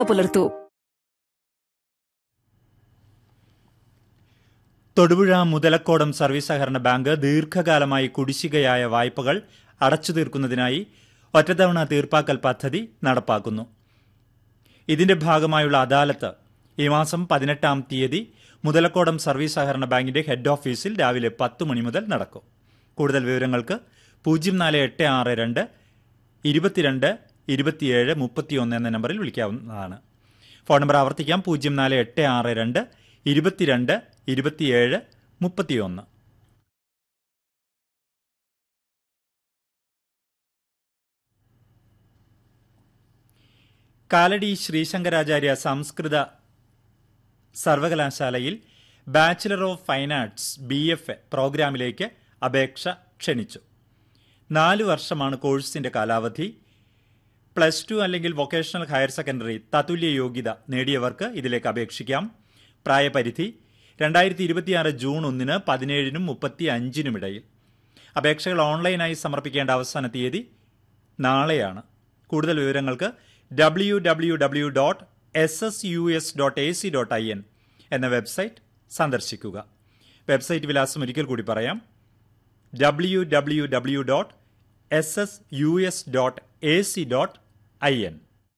പുലർത്തൂ Thodupuzha Muthalakodam service സഹകരണ bank ദീർഘകാലമായി കുടിശ്ശികയായ വായ്പകൾ അടച്ചു തീർക്കുന്നതിനായി ഒറ്റത്തവണ തീർപ്പാക്കൽ പദ്ധതി നടപ്പാക്കുന്നു ഇതിന്റെ ഭാഗമായുള്ള അദാലത്ത് ഈ മാസം പതിനെട്ടാം തീയതി മുതലക്കോടം സർവീസ് സഹകരണ ബാങ്കിന്റെ ഹെഡ് ഓഫീസിൽ രാവിലെ പത്ത് മണി മുതൽ നടക്കും കൂടുതൽ വിവരങ്ങൾക്ക് പൂജ്യം നാല് എട്ട് ആറ് രണ്ട് ഇരുപത്തിരണ്ട് ഇരുപത്തിയേഴ് മുപ്പത്തിയൊന്ന് എന്ന നമ്പറിൽ വിളിക്കാവുന്നതാണ് ഫോൺ നമ്പർ ആവർത്തിക്കാം പൂജ്യം നാല് എട്ട് ആറ് രണ്ട് ഇരുപത്തിരണ്ട് ഇരുപത്തിയേഴ് മുപ്പത്തിയൊന്ന് കാലടി ശ്രീശങ്കരാചാര്യ സംസ്കൃത സർവകലാശാലയിൽ bachelor of fine arts B F A പ്രോഗ്രാമിലേക്ക് അപേക്ഷ ക്ഷണിച്ചു നാല് വർഷമാണ് കോഴ്സിന്റെ കാലാവധി പ്ലസ് ടു അല്ലെങ്കിൽ വൊക്കേഷണൽ ഹയർ സെക്കൻഡറി തത്തുല്യ യോഗ്യത നേടിയവർക്ക് ഇതിലേക്ക് അപേക്ഷിക്കാം പ്രായപരിധി രണ്ടായിരത്തി ഇരുപത്തിയാറ് ജൂൺ ഒന്നിന് പതിനേഴിനും മുപ്പത്തി അഞ്ചിനും ഇടയിൽ അപേക്ഷകൾ ഓൺലൈനായി സമർപ്പിക്കേണ്ട അവസാന തീയതി നാളെയാണ് കൂടുതൽ വിവരങ്ങൾക്ക് W W W dot S S U S dot A C dot I N എന്ന വെബ്സൈറ്റ് സന്ദർശിക്കുക വെബ്സൈറ്റ് വിലാസം ഒരിക്കൽ കൂടി പറയാം W W W dot S S U S dot A C dot I N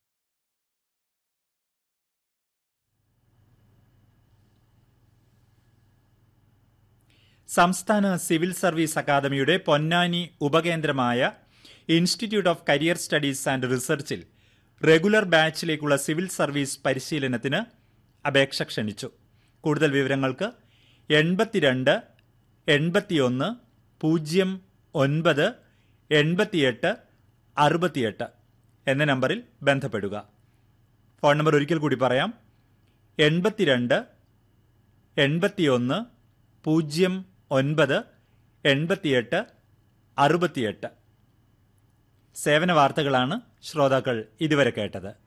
സംസ്ഥാന സിവിൽ സർവീസ് അക്കാദമിയുടെ പൊന്നാനി ഉപകേന്ദ്രമായ institute of career studies and റിസർച്ചിൽ റെഗുലർ ബാച്ചിലേക്കുള്ള സിവിൽ സർവീസ് പരിശീലനത്തിന് അപേക്ഷ ക്ഷണിച്ചു കൂടുതൽ വിവരങ്ങൾക്ക് എൺപത്തിരണ്ട് എൺപത്തിയൊന്ന് പൂജ്യം ഒൻപത് എൺപത്തിയെട്ട് അറുപത്തിയെട്ട് എന്ന നമ്പറിൽ ബന്ധപ്പെടുക ഫോൺ നമ്പർ ഒരിക്കൽ കൂടി പറയാം എൺപത്തിരണ്ട് എൺപത്തിയൊന്ന് പൂജ്യം ഒൻപത് എൺപത്തിയെട്ട് അറുപത്തിയെട്ട് സേവന വാർത്തകളാണ് ശ്രോതാക്കൾ ഇതുവരെ കേട്ടത്